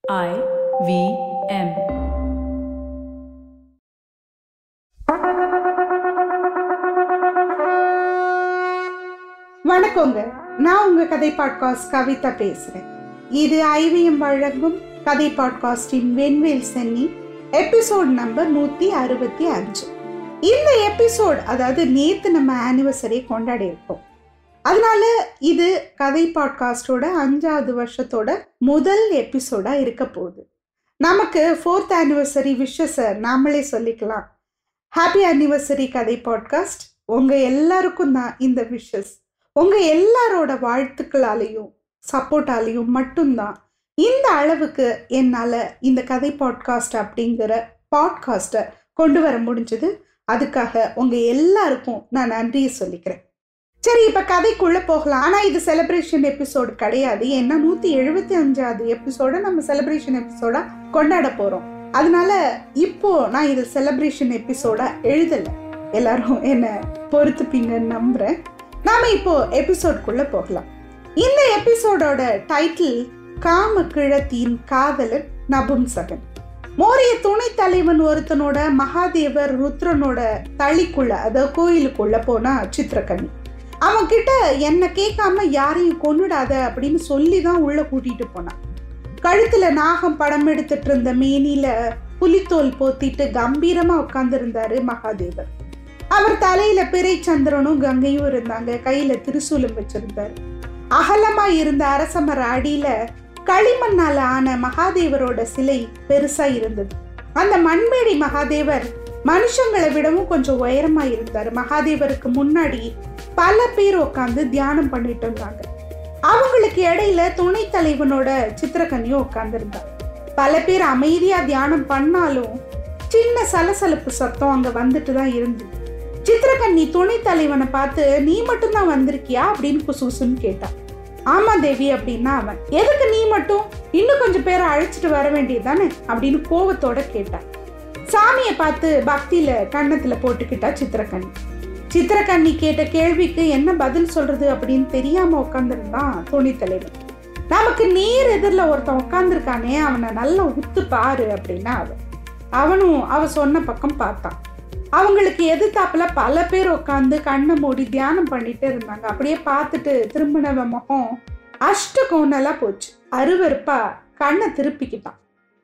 I V M. வணக்கங்க நான் உங்க கதை பாட்காஸ்ட் கவிதா பேசுறேன் இது ஐவிஎம் வழங்கும் கதை பாட்காஸ்டின் வெண்வேல் சென்னி எபிசோட் நம்பர் நூத்தி அறுபத்தி அஞ்சு இந்த எபிசோட் அதாவது நேத்து நம்ம ஆனிவர்சரி கொண்டாடி இருக்கோம் அதனால இது கதை பாட்காஸ்டோட அஞ்சாவது வருஷத்தோட முதல் எபிசோடா இருக்க போகுது நமக்கு ஃபோர்த் ஆனிவர்சரி விஷஸை நாமளே சொல்லிக்கலாம் ஹாப்பி ஆனிவர்சரி கதை பாட்காஸ்ட் உங்க எல்லாருக்கும் தான் இந்த விஷஸ் உங்க எல்லாரோட வாழ்த்துக்களாலையும் சப்போர்ட்டாலையும் மட்டும்தான் இந்த அளவுக்கு என்னால் இந்த கதை பாட்காஸ்ட் அப்படிங்கிற பாட்காஸ்ட்டை கொண்டு வர முடிஞ்சது அதுக்காக உங்க எல்லாருக்கும் நான் நன்றியை சொல்லிக்கிறேன் சரி இப்ப கதைக்குள்ள போகலாம் ஆனா இது செலிப்ரேஷன் எபிசோடு கிடையாது ஏன்னா நூத்தி எழுபத்தி அஞ்சாவது எபிசோட நம்ம செலிப்ரேஷன் எபிசோடா கொண்டாட போறோம் அதனால இப்போ நான் இது செலிப்ரேஷன் எபிசோடா எழுதல எல்லாரும் என்ன பொறுத்துப்பீங்கன்னு நம்புறேன் நாம இப்போ எபிசோட்குள்ள போகலாம் இந்த எபிசோடோட டைட்டில் காம கிழத்தியின் காதலன் நபும்சகன் மோரிய துணை தலைவன் ஒருத்தனோட மகாதேவர் ருத்ரனோட தளிக்குள்ள அதாவது கோயிலுக்குள்ள போனா சித்திரக்கண்ணி அவன் கிட்ட என்ன கேட்காம யாரையும் கொன்னுடாத அப்படின்னு சொல்லி தான் உள்ள கூட்டிட்டு போனான் கழுத்துல நாகம் படம் எடுத்துட்டு இருந்த மேனில புலித்தோல் போத்திட்டு கம்பீரமா உட்கார்ந்திருந்தாரு மகாதேவர் அவர் தலையில பிறை சந்திரனும் கங்கையும் இருந்தாங்க கையில திருசூலம் வச்சிருந்தாரு அகலமா இருந்த அரசமர அடியில களிமண்ணால ஆன மகாதேவரோட சிலை பெருசா இருந்தது அந்த மண்மேடி மகாதேவர் மனுஷங்களை விடவும் கொஞ்சம் உயரமா இருந்தாரு மகாதேவருக்கு முன்னாடி பல பேர் உட்காந்து தியானம் பண்ணிட்டு இருந்தாங்க அவங்களுக்கு இடையில துணை தலைவனோட சித்திரக்கன்னியும் உட்கார்ந்துருந்தார் பல பேர் அமைதியா தியானம் பண்ணாலும் சின்ன சலசலப்பு சத்தம் அங்க வந்துட்டு தான் இருந்தது சித்திரக்கண்ணி துணை தலைவனை பார்த்து நீ மட்டும்தான் வந்திருக்கியா அப்படின்னு குசுகுசுன்னு கேட்டான் ஆமா தேவி அப்படின்னா அவன் எதுக்கு நீ மட்டும் இன்னும் கொஞ்சம் பேரை அழைச்சிட்டு வர வேண்டியது தானே அப்படின்னு கோவத்தோட கேட்டான் சாமியை பார்த்து பக்தியில கன்னத்துல போட்டுக்கிட்டா சித்திரக்கண்ணி சித்திரக்கண்ணி கேட்ட கேள்விக்கு என்ன பதில் சொல்றது அப்படின்னு தெரியாம உட்காந்துருந்தான் துணை தலைவன் நமக்கு நேர் எதிரில் ஒருத்தன் உட்காந்துருக்கானே அவனை நல்லா உத்து பாரு அப்படின்னா அவன் அவனும் அவ சொன்ன பக்கம் பார்த்தான் அவங்களுக்கு எதிர்த்தாப்புல பல பேர் உட்காந்து கண்ணை மூடி தியானம் பண்ணிட்டு இருந்தாங்க அப்படியே பார்த்துட்டு திரும்பினவ முகம் அஷ்ட கோணலா போச்சு அருவருப்பா கண்ணை திருப்பிக்கிட்டான்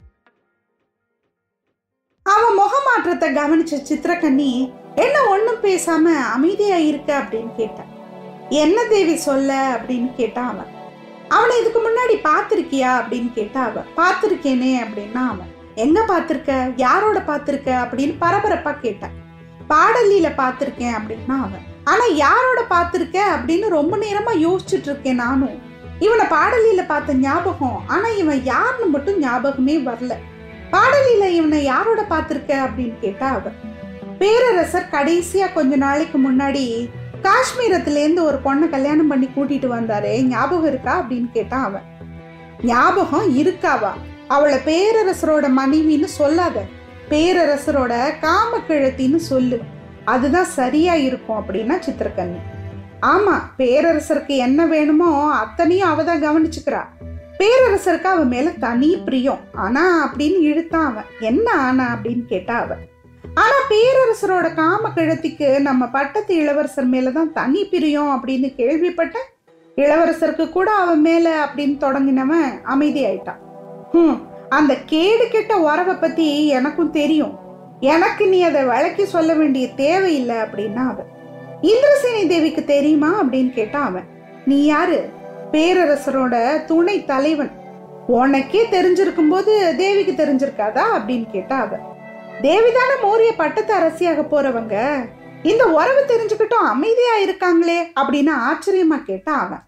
அவன் முகமாற்றத்தை கவனிச்ச சித்திரக்கண்ணி என்ன ஒண்ணும் பேசாம அமைதியா இருக்க அப்படின்னு கேட்டான் என்ன தேவி சொல்ல அப்படின்னு கேட்டான் அவன் அவனை இதுக்கு முன்னாடி பார்த்திருக்கியா அப்படின்னு கேட்டா அவன் பார்த்திருக்கேனே அப்படின்னா அவன் எங்க பார்த்திருக்க யாரோட பார்த்திருக்க அப்படின்னு பரபரப்பா கேட்டான் பாடலியில பார்த்திருக்கேன் அப்படின்னா அவன் ஆனா யாரோட பார்த்திருக்க அப்படின்னு ரொம்ப நேரமா யோசிச்சுட்டு இருக்கேன் நானும் இவனை பாடலியில பார்த்த ஞாபகம் ஆனா இவன் யாருன்னு மட்டும் ஞாபகமே வரல பாடலியில இவனை யாரோட பார்த்திருக்க அப்படின்னு கேட்டா அவன் பேரரசர் கடைசியா கொஞ்ச நாளைக்கு முன்னாடி காஷ்மீரத்துல இருந்து ஒரு பொண்ணை கல்யாணம் பண்ணி கூட்டிட்டு வந்தாரே ஞாபகம் இருக்கா அப்படின்னு கேட்டான் அவன் ஞாபகம் இருக்காவா அவளை பேரரசரோட மனைவின்னு சொல்லாத பேரரசரோட காமக்கிழத்தின்னு சொல்லு அதுதான் சரியா இருக்கும் அப்படின்னா சித்திரக்கண்ணி ஆமா பேரரசருக்கு என்ன வேணுமோ அத்தனையும் அவ தான் கவனிச்சுக்கிறா பேரரசருக்கு அவன் மேல தனி பிரியம் ஆனா அப்படின்னு இழுத்தான் அவன் என்ன ஆனா அப்படின்னு கேட்டா அவன் ஆனா பேரரசரோட காம கிழத்திக்கு நம்ம பட்டத்து இளவரசர் மேலதான் தனி பிரியம் அப்படின்னு கேள்விப்பட்டேன் இளவரசருக்கு கூட அவன் மேல அப்படின்னு தொடங்கினவன் அமைதி ஆயிட்டான் ஹம் அந்த கேடு கெட்ட உறவை பத்தி எனக்கும் தெரியும் எனக்கு நீ அதை விளக்கி சொல்ல வேண்டிய தேவையில்லை அப்படின்னா அவன் இந்திரசேனி தேவிக்கு தெரியுமா அப்படின்னு கேட்டான் அவன் நீ யாரு பேரரசரோட துணை தலைவன் உனக்கே தெரிஞ்சிருக்கும் போது தேவிக்கு தெரிஞ்சிருக்காதா அப்படின்னு கேட்டா அவன் தேவிதான மோரிய பட்டத்து அரசியாக போறவங்க இந்த உறவு தெரிஞ்சுக்கிட்டும் அமைதியா இருக்காங்களே அப்படின்னு ஆச்சரியமா கேட்டா அவன்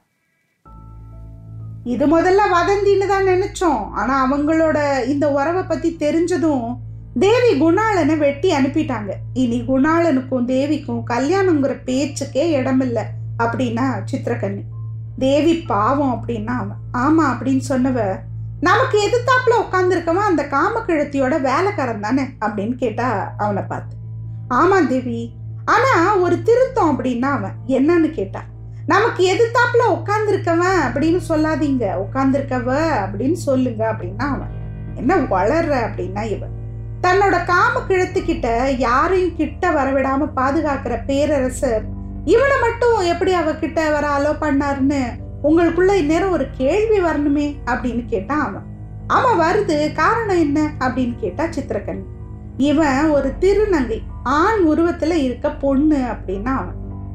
இது முதல்ல வதந்தின்னு தான் நினைச்சோம் ஆனா அவங்களோட இந்த உறவை பத்தி தெரிஞ்சதும் தேவி குணாளனை வெட்டி அனுப்பிட்டாங்க இனி குணாளனுக்கும் தேவிக்கும் கல்யாணங்கிற பேச்சுக்கே இடமில்ல அப்படின்னா சித்திரக்கண்ணி தேவி பாவம் அப்படின்னா அவன் ஆமா அப்படின்னு சொன்னவ நமக்கு எதிர்த்தாப்புல உட்காந்துருக்கவன் அந்த காமக்கிழத்தியோட வேலைக்காரன் தானே அப்படின்னு கேட்டா அவனை பார்த்து ஆமா தேவி ஆனா ஒரு திருத்தம் அப்படின்னா அவன் என்னன்னு கேட்டா நமக்கு எதிர்த்தாப்புல உட்காந்துருக்கவன் அப்படின்னு சொல்லாதீங்க உட்காந்துருக்கவ அப்படின்னு சொல்லுங்க அப்படின்னா அவன் என்ன வளர்ற அப்படின்னா இவன் தன்னோட காம கிழத்துக்கிட்ட யாரையும் கிட்ட வரவிடாம பாதுகாக்கிற பேரரசர் இவனை மட்டும் எப்படி அவ கிட்ட வர அலோ பண்ணாருன்னு உங்களுக்குள்ள இந்நேரம் ஒரு கேள்வி வரணுமே அப்படின்னு கேட்டான் அவன் ஆமா வருது காரணம் என்ன அப்படின்னு கேட்டா சித்திரக்கண்ணி இவன் ஒரு திருநங்கை ஆண் உருவத்துல இருக்க பொண்ணு அப்படின்னா அவன்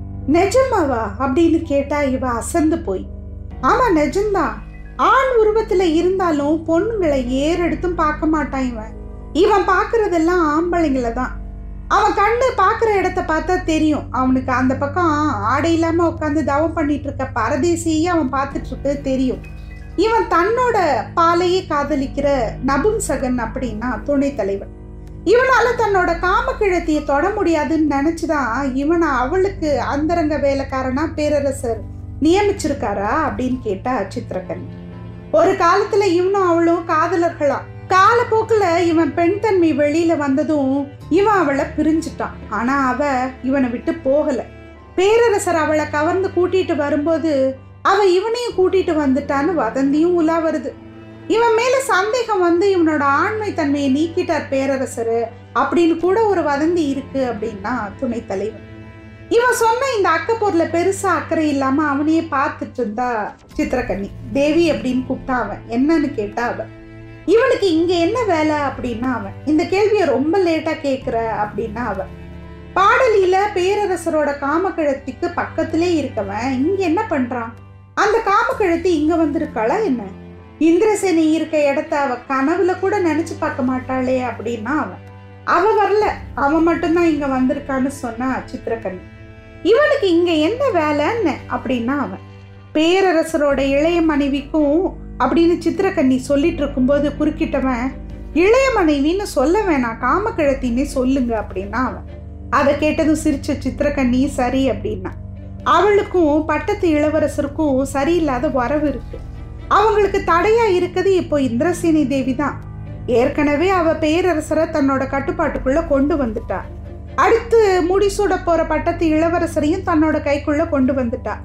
நிஜமாவா அப்படின்னு கேட்டா இவ அசந்து போய் ஆமா நிஜம்தான் ஆண் உருவத்துல இருந்தாலும் பொண்ணுங்களை ஏறெடுத்தும் பார்க்க மாட்டான் இவன் இவன் பார்க்கறதெல்லாம் ஆம்பளைங்கள தான் அவன் கண்ணு பார்க்குற இடத்த பார்த்தா தெரியும் அவனுக்கு அந்த பக்கம் ஆடை இல்லாம உட்காந்து தவம் பண்ணிட்டு இருக்க பரதேசியே அவன் பார்த்துட்டு இருக்க தெரியும் இவன் தன்னோட பாலையே காதலிக்கிற நபும்சகன் அப்படின்னா துணைத் தலைவன் இவனால தன்னோட காமக்கிழத்தியை தொட முடியாதுன்னு நினைச்சுதான் இவனை அவளுக்கு அந்தரங்க வேலைக்காரனா பேரரசர் நியமிச்சிருக்காரா அப்படின்னு கேட்டா சித்திரக்கன் ஒரு காலத்துல இவனும் அவளும் காதலர்களா காலப்போக்குல இவன் பெண் தன்மை வெளியில வந்ததும் இவன் அவளை பிரிஞ்சுட்டான் ஆனா அவ இவனை விட்டு போகல பேரரசர் அவளை கவர்ந்து கூட்டிட்டு வரும்போது அவ இவனையும் கூட்டிட்டு வந்துட்டான்னு வதந்தியும் உலா வருது இவன் மேல சந்தேகம் வந்து இவனோட ஆண்மை தன்மையை நீக்கிட்டார் பேரரசர் அப்படின்னு கூட ஒரு வதந்தி இருக்கு அப்படின்னா துணைத் தலைவர் இவன் சொன்ன இந்த அக்கப்பொருள பெருசா அக்கறை இல்லாம அவனையே பார்த்துட்டு இருந்தா சித்திரக்கண்ணி தேவி அப்படின்னு கூப்பிட்டா அவன் என்னன்னு கேட்டா அவன் இவனுக்கு இங்க என்ன வேலை அப்படின்னா அவன் இந்த கேள்வியை ரொம்ப லேட்டா கேக்குற அப்படின்னா அவன் பாடலியில பேரரசரோட காமக்கிழத்திக்கு பக்கத்திலே இருக்கவன் இங்க என்ன பண்றான் அந்த காமக்கிழத்தி இங்க வந்திருக்காளா என்ன இந்திரசேனி இருக்க இடத்த அவ கனவுல கூட நினைச்சு பார்க்க மாட்டாளே அப்படின்னா அவன் அவ வரல அவன் மட்டும்தான் இங்க வந்திருக்கான்னு சொன்னா சித்திரக்கண்ணி இவனுக்கு இங்க என்ன வேலைன்னு அப்படின்னா அவன் பேரரசரோட இளைய மனைவிக்கும் அப்படின்னு சித்திரக்கண்ணி சொல்லிட்டு இருக்கும்போது குறுக்கிட்டவன் இளைய மனைவின்னு சொல்ல வேணாம் காமக்கிழத்தின்னே சொல்லுங்க அப்படின்னா அவன் அதை கேட்டதும் சிரிச்ச சித்திரக்கண்ணி சரி அப்படின்னா அவளுக்கும் பட்டத்து இளவரசருக்கும் சரியில்லாத வரவு இருக்கு அவங்களுக்கு தடையா இருக்குது இப்போ இந்திரசேனி தேவி தான் ஏற்கனவே அவ பேரரசரை தன்னோட கட்டுப்பாட்டுக்குள்ள கொண்டு வந்துட்டா அடுத்து முடிசூட போற பட்டத்து இளவரசரையும் தன்னோட கைக்குள்ள கொண்டு வந்துட்டா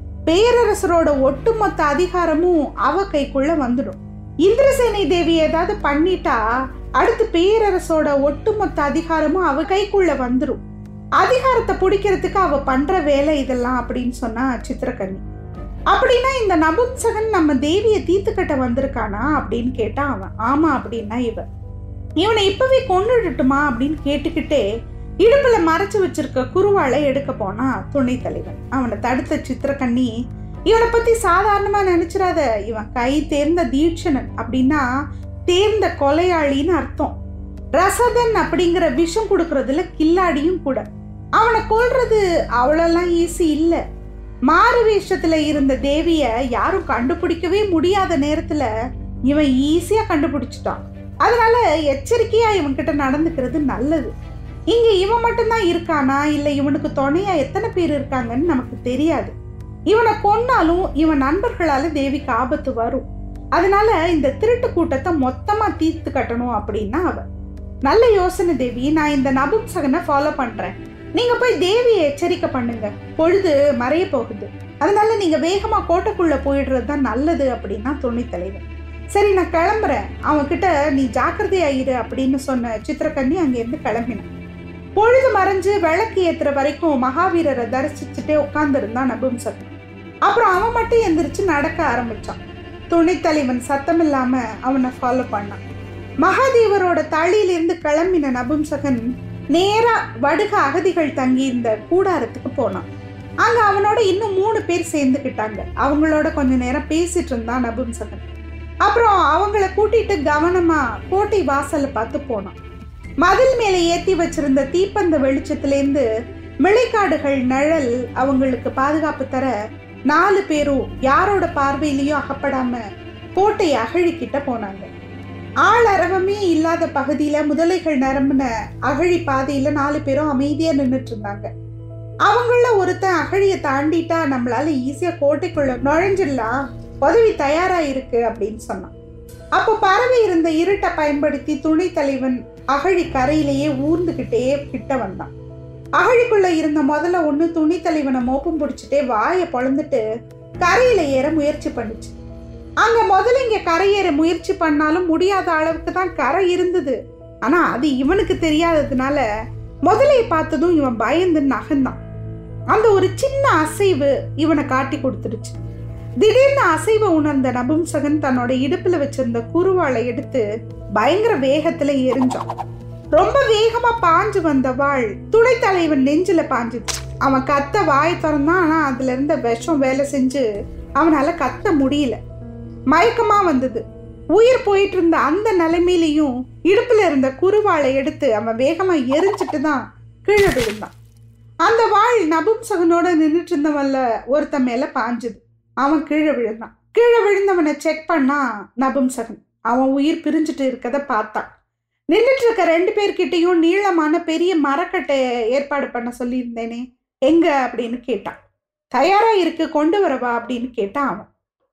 பேரரசரோட ஒட்டுமொத்த அதிகாரமும் அவ கைக்குள்ள வந்துடும் இந்திரசேனை தேவி ஏதாவது பண்ணிட்டா அடுத்து பேரரசோட ஒட்டுமொத்த அதிகாரமும் அவ கைக்குள்ள வந்துடும் அதிகாரத்தை பிடிக்கிறதுக்கு அவ பண்ற வேலை இதெல்லாம் அப்படின்னு சொன்னா சித்திரக்கண்ணி அப்படின்னா இந்த நபும்சகன் நம்ம தேவியை தீர்த்துக்கட்ட வந்திருக்கானா அப்படின்னு கேட்டா அவன் ஆமா அப்படின்னா இவன் இவனை இப்பவே கொண்டுடட்டுமா அப்படின்னு கேட்டுக்கிட்டே இடுப்புல மறைச்சு வச்சிருக்க குருவாளை எடுக்க போனா துணைத் தலைவன் அவனை தடுத்த சித்திரக்கண்ணி இவனை பத்தி சாதாரணமா நினைச்சிடாத இவன் கை தேர்ந்த தீட்சணன் அப்படின்னா தேர்ந்த கொலையாளின்னு அர்த்தம் ரசதன் அப்படிங்கிற விஷம் கொடுக்கறதுல கில்லாடியும் கூட அவனை கொல்றது அவ்வளோலாம் ஈஸி இல்லை மாறு வேஷத்துல இருந்த தேவிய யாரும் கண்டுபிடிக்கவே முடியாத நேரத்துல இவன் ஈஸியா கண்டுபிடிச்சிட்டான் அதனால எச்சரிக்கையா இவன் கிட்ட நடந்துக்கிறது நல்லது இங்க இவன் மட்டும்தான் இருக்கானா இல்ல இவனுக்கு துணையா எத்தனை பேர் இருக்காங்கன்னு நமக்கு தெரியாது இவனை கொன்னாலும் இவன் நண்பர்களால தேவிக்கு ஆபத்து வரும் அதனால இந்த திருட்டு கூட்டத்தை மொத்தமா தீர்த்து கட்டணும் அப்படின்னா அவன் நல்ல யோசனை தேவி நான் இந்த நபும்சகனை ஃபாலோ பண்றேன் நீங்க போய் தேவியை எச்சரிக்கை பண்ணுங்க பொழுது மறைய போகுது அதனால நீங்க வேகமா கோட்டைக்குள்ள போயிடுறது தான் நல்லது அப்படின்னா துணைத் தலைவர் சரி நான் கிளம்புறேன் அவன்கிட்ட நீ ஜாக்கிரதையா இரு அப்படின்னு சொன்ன சித்திரக்கண்ணி அங்கேருந்து கிளம்பினான் பொழுது மறைஞ்சு விளக்கு ஏத்துற வரைக்கும் மகாவீரரை தரிசிச்சுட்டே உட்கார்ந்துருந்தான் நபும்சகன் அப்புறம் அவன் மட்டும் எந்திரிச்சு நடக்க ஆரம்பிச்சான் துணைத் தலைவன் சத்தம் இல்லாம அவனை ஃபாலோ பண்ணான் மகாதேவரோட தளியிலிருந்து கிளம்பின நபும்சகன் நேரா வடுக அகதிகள் தங்கி இந்த கூடாரத்துக்கு போனான் அங்க அவனோட இன்னும் மூணு பேர் சேர்ந்துக்கிட்டாங்க அவங்களோட கொஞ்ச நேரம் பேசிட்டு இருந்தான் நபும்சகன் அப்புறம் அவங்கள கூட்டிட்டு கவனமா கோட்டை வாசல்ல பார்த்து போனான் மதில் மேலே ஏத்தி வச்சிருந்த தீப்பந்த வெளிச்சத்திலேருந்து மிளைக்காடுகள் நிழல் அவங்களுக்கு பாதுகாப்பு தர நாலு பேரும் யாரோட பார்வையிலையும் அகப்படாம கோட்டை அகழிக்கிட்ட போனாங்க ஆள் அரவமே இல்லாத பகுதியில முதலைகள் நிரம்பின அகழி பாதையில நாலு பேரும் அமைதியா நின்றுட்டு இருந்தாங்க அவங்கள ஒருத்தன் அகழிய தாண்டிட்டா நம்மளால ஈஸியா கோட்டைக்குள்ள நுழைஞ்சிடலாம் உதவி தயாரா இருக்கு அப்படின்னு சொன்னான் அப்போ பறவை இருந்த இருட்டை பயன்படுத்தி துணை தலைவன் அகழி கரையிலேயே ஊர்ந்துகிட்டே கிட்ட வந்தான் அகழிக்குள்ள இருந்த முதல்ல ஒண்ணு துணி தலைவனை மோப்பம் பிடிச்சிட்டே வாயை பொழந்துட்டு கரையில ஏற முயற்சி பண்ணுச்சு அங்க முதல்ல இங்க கரையேற முயற்சி பண்ணாலும் முடியாத அளவுக்கு தான் கரை இருந்தது ஆனா அது இவனுக்கு தெரியாததுனால முதலையை பார்த்ததும் இவன் பயந்து நகர்ந்தான் அந்த ஒரு சின்ன அசைவு இவனை காட்டி கொடுத்துருச்சு திடீர்னு அசைவை உணர்ந்த நபும்சகன் தன்னோட இடுப்புல வச்சிருந்த குருவாளை எடுத்து பயங்கர வேகத்துல எரிஞ்சான் ரொம்ப வேகமா பாஞ்சு வந்த வாள் துணை தலைவன் நெஞ்சில பாஞ்சுச்சு அவன் கத்த வாய் திறந்தான் ஆனா அதுல இருந்த விஷம் வேலை செஞ்சு அவனால கத்த முடியல மயக்கமா வந்தது உயிர் போயிட்டு இருந்த அந்த நிலைமையிலையும் இடுப்புல இருந்த குருவாளை எடுத்து அவன் வேகமா எரிஞ்சிட்டு தான் கீழே விழுந்தான் அந்த வாள் நபும்சகனோட நின்றுட்டு இருந்தவன்ல ஒருத்தன் மேல பாஞ்சுது அவன் கீழே விழுந்தான் கீழே விழுந்தவனை செக் பண்ணா நபும்சகன் அவன் உயிர் பிரிஞ்சுட்டு இருக்கத பார்த்தான் நின்றுட்டு இருக்க ரெண்டு பேர்கிட்டயும் நீளமான பெரிய மரக்கட்டையை ஏற்பாடு பண்ண சொல்லியிருந்தேனே எங்க அப்படின்னு கேட்டான் தயாரா இருக்கு கொண்டு வரவா அப்படின்னு கேட்டான் அவன்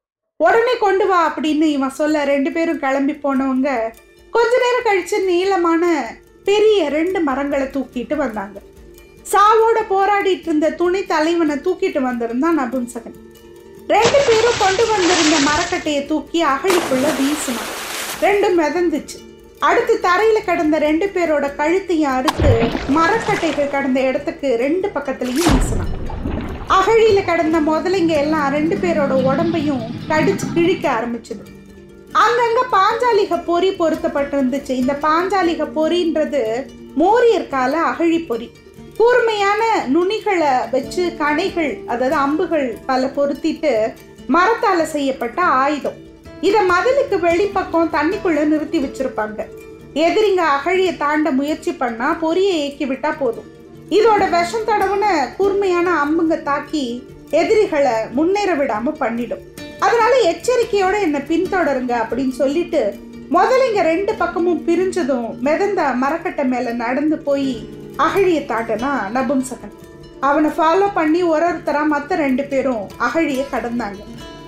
உடனே கொண்டு வா அப்படின்னு இவன் சொல்ல ரெண்டு பேரும் கிளம்பி போனவங்க கொஞ்ச நேரம் கழிச்சு நீளமான பெரிய ரெண்டு மரங்களை தூக்கிட்டு வந்தாங்க சாவோட போராடிட்டு இருந்த துணை தலைவனை தூக்கிட்டு வந்திருந்தான் நபும்சகன் ரெண்டு பேரும் கொண்டு வந்திருந்த மரக்கட்டையை தூக்கி அகழிக்குள்ள வீசினான் ரெண்டும் மிதந்துச்சு அடுத்து தரையில கிடந்த ரெண்டு பேரோட கழுத்தையும் அறுத்து மரக்கட்டைகள் கிடந்த இடத்துக்கு ரெண்டு பக்கத்துலயும் வீசினான் அகழியில கிடந்த முதலைங்க எல்லாம் ரெண்டு பேரோட உடம்பையும் கடிச்சு கிழிக்க ஆரம்பிச்சது அங்கங்க பாஞ்சாலிக பொறி பொருத்தப்பட்டிருந்துச்சு இந்த பாஞ்சாலிக பொறின்றது மோரியர் கால அகழி பொறி கூர்மையான நுனிகளை வச்சு கணைகள் அதாவது அம்புகள் பல பொருத்திட்டு மரத்தால செய்யப்பட்ட ஆயுதம் இத மதிலுக்கு வெளிப்பக்கம் தண்ணிக்குள்ள நிறுத்தி வச்சிருப்பாங்க எதிரிங்க அகழியை தாண்ட முயற்சி பண்ணா பொரியை ஏக்கி விட்டா போதும் இதோட விஷம் தடவுன கூர்மையான அம்புங்க தாக்கி எதிரிகளை முன்னேற விடாம பண்ணிடும் அதனால எச்சரிக்கையோட என்னை பின்தொடருங்க அப்படின்னு சொல்லிட்டு முதல்ல இங்க ரெண்டு பக்கமும் பிரிஞ்சதும் மிதந்த மரக்கட்டை மேல நடந்து போய் அகழியை தாண்டனா நபும்சகன் அவனை ஃபாலோ பண்ணி ஒரு ஒருத்தரா மற்ற ரெண்டு பேரும் அகழியை கடந்தாங்க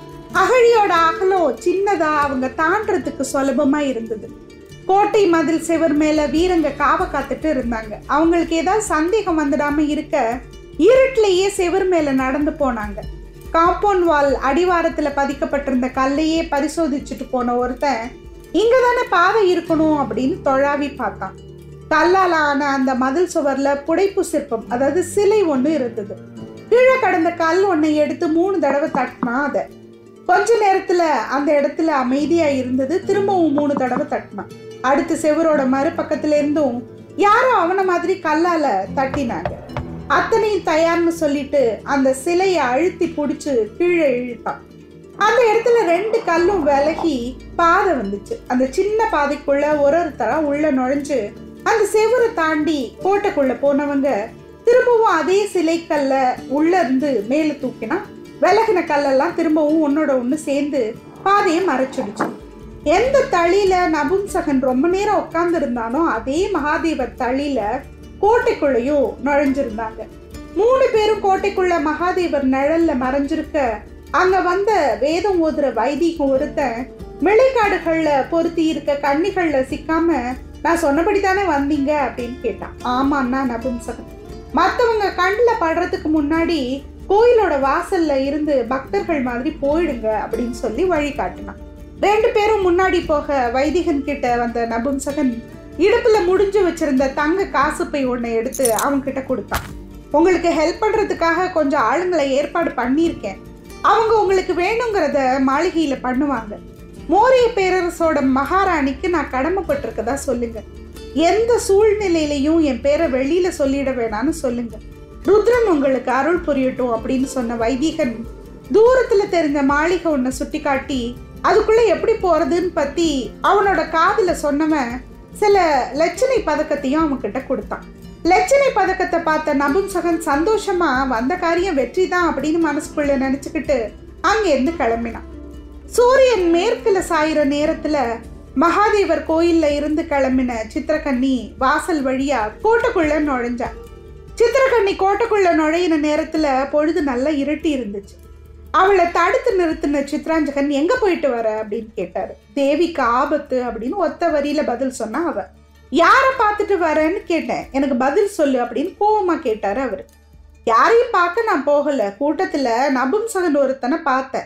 அகழியோட அகலம் சின்னதா அவங்க தாண்டறதுக்கு சுலபமா இருந்தது கோட்டை மதில் செவர் மேல வீரங்க காவ காத்துட்டு இருந்தாங்க அவங்களுக்கு ஏதாவது சந்தேகம் வந்துடாம இருக்க இருட்டிலேயே செவர் மேல நடந்து போனாங்க காம்பவுண்ட் வால் அடிவாரத்துல பதிக்கப்பட்டிருந்த கல்லையே பரிசோதிச்சுட்டு போன ஒருத்தன் இங்க தானே பாதை இருக்கணும் அப்படின்னு தொழாவி பார்த்தான் கல்லால் ஆன அந்த மதில் சுவர்ல புடைப்பு சிற்பம் அதாவது சிலை ஒன்று இருந்தது கீழே கடந்த கல் ஒன்றை எடுத்து மூணு தடவை தட்டினா அதை கொஞ்ச நேரத்துல அந்த இடத்துல அமைதியா இருந்தது திரும்பவும் மூணு தடவை தட்டினான் அடுத்து செவரோட மறுபக்கத்துல இருந்தும் யாரோ அவனை மாதிரி கல்லால தட்டினாங்க அத்தனையும் தயார்னு சொல்லிட்டு அந்த சிலையை அழுத்தி பிடிச்சு கீழே இழுத்தான் அந்த இடத்துல ரெண்டு கல்லும் விலகி பாதை வந்துச்சு அந்த சின்ன பாதைக்குள்ள ஒரு ஒருத்தரா உள்ள நுழைஞ்சு அந்த செவரை தாண்டி கோட்டைக்குள்ள போனவங்க திரும்பவும் அதே சிலை கல்ல உள்ள இருந்து மேல தூக்கினா விலகின கல்லெல்லாம் திரும்பவும் ஒன்னோட ஒன்று சேர்ந்து பாதையை மறைச்சிடுச்சு எந்த தளியில நபும்சகன் ரொம்ப நேரம் உட்கார்ந்து இருந்தானோ அதே மகாதேவர் தளியில கோட்டைக்குள்ளேயும் நுழைஞ்சிருந்தாங்க மூணு பேரும் கோட்டைக்குள்ள மகாதேவர் நிழல்ல மறைஞ்சிருக்க அங்க வந்த வேதம் ஓதுற வைதிகம் ஒருத்தன் மிளைக்காடுகள்ல பொருத்தி இருக்க கண்ணிகள்ல சிக்காம நான் சொன்னபடி தானே வந்தீங்க அப்படின்னு கேட்டான் ஆமாண்ணா நபும்சகன் மற்றவங்க கண்ணில் படுறதுக்கு முன்னாடி கோயிலோட வாசல்ல இருந்து பக்தர்கள் மாதிரி போயிடுங்க அப்படின்னு சொல்லி வழி காட்டினான் ரெண்டு பேரும் முன்னாடி போக வைதிகன் கிட்ட வந்த நபும்சகன் இடுப்புல முடிஞ்சு வச்சிருந்த தங்க காசுப்பை ஒன்றை எடுத்து அவங்க கிட்ட கொடுத்தான் உங்களுக்கு ஹெல்ப் பண்றதுக்காக கொஞ்சம் ஆளுங்களை ஏற்பாடு பண்ணியிருக்கேன் அவங்க உங்களுக்கு வேணுங்கிறத மாளிகையில பண்ணுவாங்க மோரிய பேரரசோட மகாராணிக்கு நான் கடமைப்பட்டிருக்கதா சொல்லுங்க எந்த சூழ்நிலையிலையும் என் பேரை வெளியில சொல்லிட வேணாம்னு சொல்லுங்க ருத்ரன் உங்களுக்கு அருள் புரியட்டும் அப்படின்னு சொன்ன வைதிகன் தூரத்துல தெரிஞ்ச மாளிகை ஒன்றை சுட்டி காட்டி அதுக்குள்ள எப்படி போறதுன்னு பத்தி அவனோட காதுல சொன்னவன் சில லட்சணை பதக்கத்தையும் அவன் கிட்ட கொடுத்தான் லட்சணை பதக்கத்தை பார்த்த நபும்சகன் சந்தோஷமா வந்த காரியம் வெற்றி தான் அப்படின்னு மனசுக்குள்ள நினைச்சுக்கிட்டு அங்கேருந்து கிளம்பினான் சூரியன் மேற்குல சாயிற நேரத்துல மகாதேவர் கோயில்ல இருந்து கிளம்பின சித்திரக்கண்ணி வாசல் வழியா கோட்டைக்குள்ள நுழைஞ்சா சித்திரக்கண்ணி கோட்டைக்குள்ள நுழையின நேரத்துல பொழுது நல்லா இருட்டி இருந்துச்சு அவளை தடுத்து நிறுத்தின சித்ராஞ்சகன் எங்க போயிட்டு வர அப்படின்னு கேட்டாரு தேவிக்கு ஆபத்து அப்படின்னு ஒத்த வரியில பதில் சொன்னா அவ யாரை பார்த்துட்டு வரேன்னு கேட்டேன் எனக்கு பதில் சொல்லு அப்படின்னு கோவமா கேட்டாரு அவரு யாரையும் பார்க்க நான் போகல கூட்டத்துல நபும்சகன் ஒருத்தனை பார்த்தேன்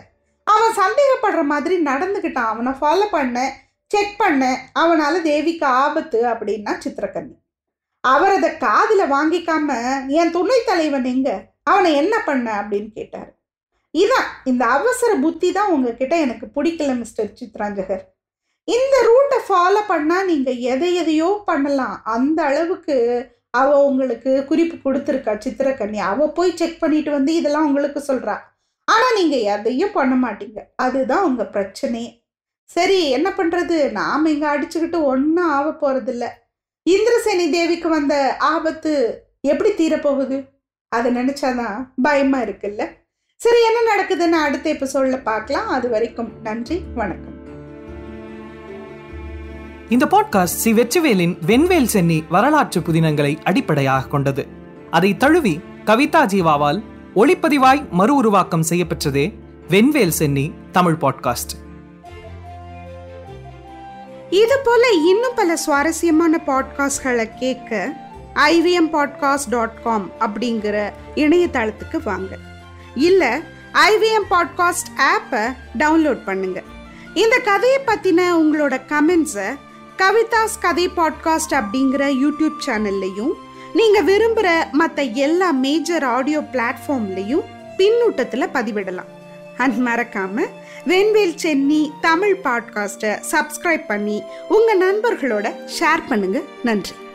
அவன் சந்தேகப்படுற மாதிரி நடந்துக்கிட்டான் அவனை ஃபாலோ பண்ண செக் பண்ண அவனால தேவிக்கு ஆபத்து அப்படின்னா சித்திரக்கண்ணி அவர் அதை காதுல வாங்கிக்காம என் துணை தலைவன் எங்க அவனை என்ன பண்ண அப்படின்னு கேட்டார் இதான் இந்த அவசர புத்தி தான் உங்ககிட்ட எனக்கு பிடிக்கல மிஸ்டர் சித்ராஞ்சகர் இந்த ரூட்டை ஃபாலோ பண்ணா நீங்க எதை எதையோ பண்ணலாம் அந்த அளவுக்கு அவ உங்களுக்கு குறிப்பு கொடுத்துருக்கா சித்திரக்கண்ணி அவ போய் செக் பண்ணிட்டு வந்து இதெல்லாம் உங்களுக்கு சொல்றா ஆனா நீங்க எதையும் பண்ண மாட்டீங்க அதுதான் உங்க பிரச்சனையே சரி என்ன பண்றது நாம இங்க அடிச்சுக்கிட்டு ஒன்றும் ஆக போறதில்ல இந்திரசேனி தேவிக்கு வந்த ஆபத்து எப்படி தீரப்போகுது அதை நினைச்சாதான் பயமா இருக்குல்ல சரி என்ன நடக்குதுன்னு அடுத்த எபிசோட்ல பார்க்கலாம் அது வரைக்கும் நன்றி வணக்கம் இந்த பாட்காஸ்ட் சி வெற்றிவேலின் வெண்வேல் சென்னி வரலாற்று புதினங்களை அடிப்படையாக கொண்டது அதை தழுவி கவிதா ஜீவாவால் ஒளிப்பதிவாய் மறு உருவாக்கம் செய்யப்பெற்றதே வெண்வேல் சென்னி தமிழ் பாட்காஸ்ட் இது போல இன்னும் பல சுவாரஸ்யமான பாட்காஸ்ட்களை கேட்க ஐவிஎம் பாட்காஸ்ட் டாட் காம் அப்படிங்கிற இணையதளத்துக்கு வாங்க இல்லை ஐவிஎம் பாட்காஸ்ட் ஆப்பை டவுன்லோட் பண்ணுங்க இந்த கதையை பற்றின உங்களோட கமெண்ட்ஸை கவிதாஸ் கதை பாட்காஸ்ட் அப்படிங்கிற யூடியூப் சேனல்லையும் நீங்கள் விரும்புகிற மற்ற எல்லா மேஜர் ஆடியோ பிளாட்ஃபார்ம்லையும் பின்னூட்டத்தில் பதிவிடலாம் அண்ட் மறக்காம வெண்வேல் சென்னி தமிழ் பாட்காஸ்ட்டை சப்ஸ்கிரைப் பண்ணி உங்கள் நண்பர்களோட ஷேர் பண்ணுங்க நன்றி